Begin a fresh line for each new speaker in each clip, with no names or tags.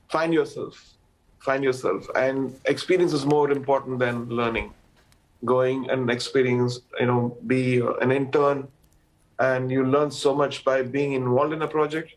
find yourself find yourself and experience is more important than learning going and experience you know be an intern and you learn so much by being involved in a project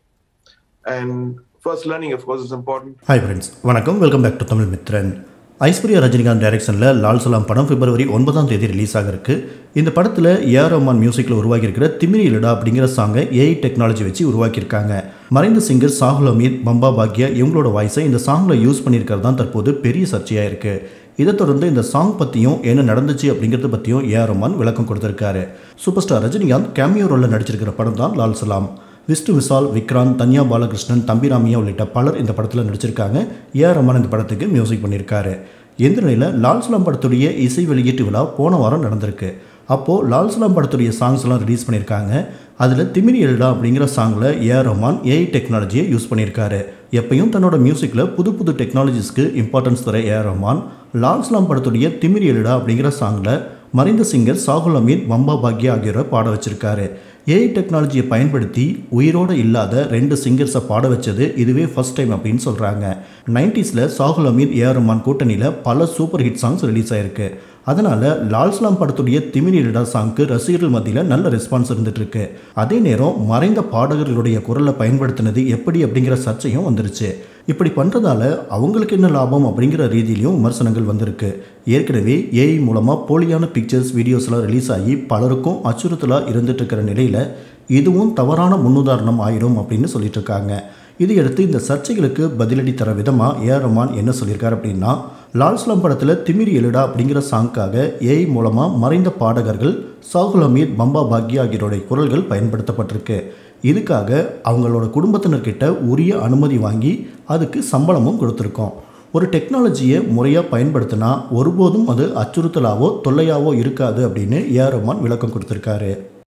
and first learning of course is important
hi friends வணக்கம் welcome back to Tamil Mithran Aishwarya Rajinikanth டைரக்ஷனில் லால் சலாம் படம் பிப்ரவரி ஒன்பதாம் தேதி release ஆக இருக்கு இந்த படத்தில் ஏஆர் ரஹ்மான் மியூசிக்கில் உருவாக்கியிருக்கிற திமிரி இல்லடா அப்படிங்கிற சாங்கை ஏஐ டெக்னாலஜி வச்சு உருவாக்கியிருக்காங்க மறைந்த சிங்கர் சாகுல் அமீத் பம்பா பாக்யா இவங்களோட வாய்ஸை இந்த சாங்கில் யூஸ் பண்ணியிருக்கிறது தான் தற்போது பெரிய சர்ச்சையாக இருக்குது இதை தொடர்ந்து இந்த சாங் பற்றியும் என்ன நடந்துச்சு அப்படிங்கிறத பற்றியும் ஏஆர் ரஹ்மான் விளக்கம் கொடுத்துருக்காரு சூப்பர் ஸ்டார் ரஜினிகாந்த் கேமியோ ரோலில் நடிச்சிருக்கிற படம் தான் லால் சலாம் விஷ்ணு விஷால் விக்ராந்த் தன்யா பாலகிருஷ்ணன் தம்பிராமியா உள்ளிட்ட பலர் இந்த படத்தில் நடிச்சிருக்காங்க ஏஆர் ரஹ்மான் இந்த படத்துக்கு மியூசிக் பண்ணியிருக்காரு இந்த நிலையில் லால் சலாம் படத்துடைய இசை வெளியீட்டு விழா போன வாரம் நடந்திருக்கு அப்போது லால் சலாம் படத்துடைய சாங்ஸ் எல்லாம் ரிலீஸ் பண்ணியிருக்காங்க அதில் திமிரி எழுடா அப்படிங்கிற சாங்கில் ஏஆர் ரஹ்மான் ஏஐ டெக்னாலஜியை யூஸ் பண்ணியிருக்காரு எப்பயும் தன்னோட மியூசிக்கில் புது புது டெக்னாலஜிஸ்க்கு இம்பார்ட்டன்ஸ் தர ஏஆர் ரஹ்மான் லால் சலாம் படத்துடைய திமிரி எழுடா அப்படிங்கிற சாங்கில் மறைந்த சிங்கர் சாகுல் அமீத் மம்பா பாக்யா ஆகியோரை பாட வச்சிருக்காரு ஏஐ டெக்னாலஜியை பயன்படுத்தி உயிரோடு இல்லாத ரெண்டு சிங்கர்ஸை பாட வச்சது இதுவே ஃபர்ஸ்ட் டைம் அப்படின்னு சொல்கிறாங்க நைன்டிஸில் சாகுல் அமீத் ஏஆர் ரஹ்மான் கூட்டணியில் பல சூப்பர் ஹிட் சாங்ஸ் ரிலீஸ் ஆயிருக்கு அதனால் லால்ஸ்லாம் படத்துடைய திமிரி லிடா சாங்க்கு ரசிகர்கள் மத்தியில் நல்ல ரெஸ்பான்ஸ் இருந்துட்டு இருக்கு அதே நேரம் மறைந்த பாடகர்களுடைய குரலை பயன்படுத்தினது எப்படி அப்படிங்கிற சர்ச்சையும் வந்துருச்சு இப்படி பண்ணுறதால அவங்களுக்கு என்ன லாபம் அப்படிங்கிற ரீதியிலையும் விமர்சனங்கள் வந்திருக்கு ஏற்கனவே ஏஐ மூலமாக போலியான பிக்சர்ஸ் வீடியோஸ்லாம் ரிலீஸ் ஆகி பலருக்கும் அச்சுறுத்தலாக இருந்துட்டு இருக்கிற நிலையில் இதுவும் தவறான முன்னுதாரணம் ஆயிடும் அப்படின்னு சொல்லிட்டு இருக்காங்க இதையடுத்து இந்த சர்ச்சைகளுக்கு பதிலடி தர விதமாக ஏஆர் ரஹ்மான் என்ன சொல்லியிருக்காரு அப்படின்னா லால்ஸ்லாம் படத்தில் திமிரி எழுடா அப்படிங்கிற சாங்க்காக ஏஐ மூலமாக மறைந்த பாடகர்கள் சாகுல் அமீத் பம்பா பாக்யா ஆகியோருடைய குரல்கள் பயன்படுத்தப்பட்டிருக்கு இதுக்காக அவங்களோட குடும்பத்தினர்கிட்ட உரிய அனுமதி வாங்கி அதுக்கு சம்பளமும் கொடுத்துருக்கோம் ஒரு டெக்னாலஜியை முறையாக பயன்படுத்தினா ஒருபோதும் அது அச்சுறுத்தலாவோ தொல்லையாவோ இருக்காது அப்படின்னு ஏஆர் ரஹ்மான் விளக்கம் கொடுத்துருக்காரு